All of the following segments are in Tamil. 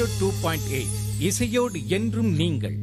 ஜீரோ டூ பாயிண்ட் எயிட் இசையோடு என்றும் நீங்கள்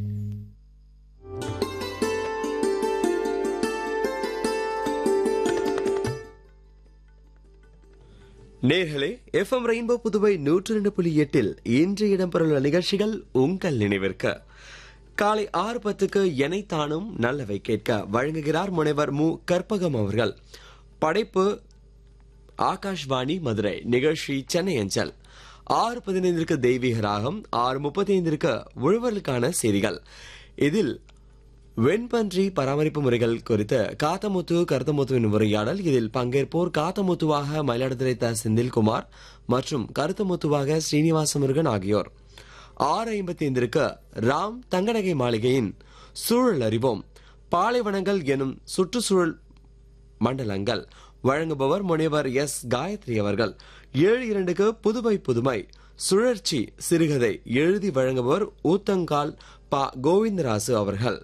நேர்களே எஃப்எம் ரெயின்போ புதுவை நூற்றி ரெண்டு புள்ளி எட்டில் இன்று இடம்பெறவுள்ள நிகழ்ச்சிகள் உங்கள் நினைவிற்கு காலை ஆறு பத்துக்கு எனைத்தானும் நல்லவை கேட்க வழங்குகிறார் முனைவர் மு கற்பகம் அவர்கள் படைப்பு ஆகாஷ்வாணி மதுரை நிகழ்ச்சி சென்னை அஞ்சல் ஆறு பதினைந்திற்கு தெய்வீக ராகம் ஆறு முப்பத்தி ஐந்திற்கு உழவர்களுக்கான செய்திகள் இதில் வெண்பன்றி பராமரிப்பு முறைகள் குறித்து காத்தமுத்து கருத்தமுத்துவின் உரையாடல் இதில் பங்கேற்போர் காத்தமுத்துவாக மயிலாடுதுறை த செந்தில்குமார் மற்றும் கருத்தமுத்துவாக ஸ்ரீனிவாச முருகன் ஆகியோர் ஆறு ஐம்பத்தி ஐந்திற்கு ராம் தங்கநகை மாளிகையின் சூழல் அறிவோம் பாலைவனங்கள் எனும் சுற்றுச்சூழல் மண்டலங்கள் வழங்குபவர் முனைவர் எஸ் காயத்ரி அவர்கள் ஏழு இரண்டுக்கு புதுமை புதுமை சுழற்சி சிறுகதை எழுதி வழங்குபவர் ஊத்தங்கால் ப கோவிந்தராசு அவர்கள்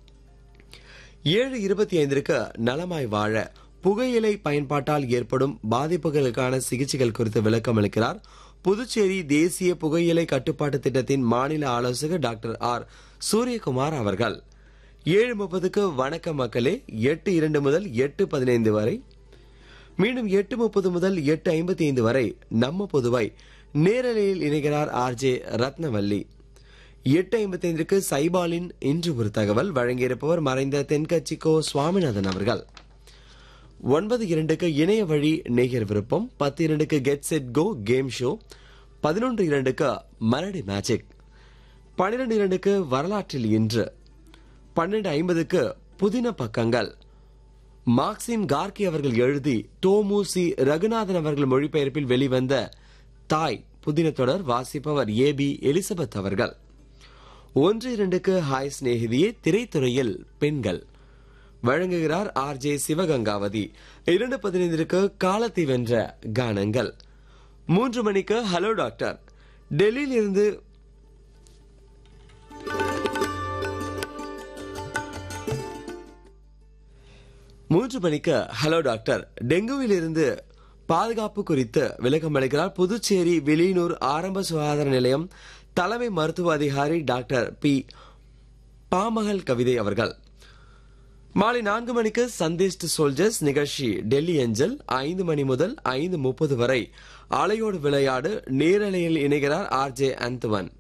ஏழு இருபத்தி ஐந்திற்கு நலமாய் வாழ புகையிலை பயன்பாட்டால் ஏற்படும் பாதிப்புகளுக்கான சிகிச்சைகள் குறித்து விளக்கம் அளிக்கிறார் புதுச்சேரி தேசிய புகையிலை கட்டுப்பாட்டு திட்டத்தின் மாநில ஆலோசகர் டாக்டர் ஆர் சூரியகுமார் அவர்கள் ஏழு முப்பதுக்கு வணக்க மக்களே எட்டு இரண்டு முதல் எட்டு பதினைந்து வரை மீண்டும் எட்டு முப்பது முதல் எட்டு ஐம்பத்தி ஐந்து வரை நம்ம பொதுவை நேரலையில் இணைகிறார் ஆர்ஜே ரத்னவல்லி எட்டு ஐம்பத்தி ஐந்திற்கு சைபாலின் இன்று ஒரு தகவல் வழங்கியிருப்பவர் மறைந்த தென்கட்சி கோ சுவாமிநாதன் அவர்கள் ஒன்பது இரண்டுக்கு இணைய வழி நேயர் விருப்பம் பத்து இரண்டுக்கு get set go game show பதினொன்று இரண்டுக்கு மரடி மேஜிக் பன்னிரண்டு இரண்டுக்கு வரலாற்றில் இன்று பன்னெண்டு ஐம்பதுக்கு புதின பக்கங்கள் மார்க்சிம் கார்கி அவர்கள் எழுதி தோமு சி ரகுநாதன் அவர்கள் மொழிபெயர்ப்பில் வெளிவந்த தாய் புதின தொடர் வாசிப்பவர் ஏ பி எலிசபெத் அவர்கள் ஒன்று இரண்டுக்கு ஹாய் சிநேகிதியே திரைத்துறையில் பெண்கள் வழங்குகிறார் ஆர் ஜே சிவகங்காவதி இரண்டு பதினைந்திற்கு காலத்தை வென்ற கானங்கள் மூன்று மணிக்கு ஹலோ டாக்டர் டெல்லியில் இருந்து மூன்று மணிக்கு ஹலோ டாக்டர் டெங்குவில் இருந்து பாதுகாப்பு குறித்து விளக்கம் அளிக்கிறார் புதுச்சேரி வெளியனூர் ஆரம்ப சுகாதார நிலையம் தலைமை மருத்துவ அதிகாரி டாக்டர் பி பாமகள் கவிதை அவர்கள் மாலை நான்கு மணிக்கு சந்தேஷ்டு சோல்ஜர்ஸ் நிகழ்ச்சி டெல்லி அஞ்சல் ஐந்து மணி முதல் ஐந்து முப்பது வரை அலையோடு விளையாடு நேரலையில் இணைகிறார் ஆர் ஜே அந்துவன்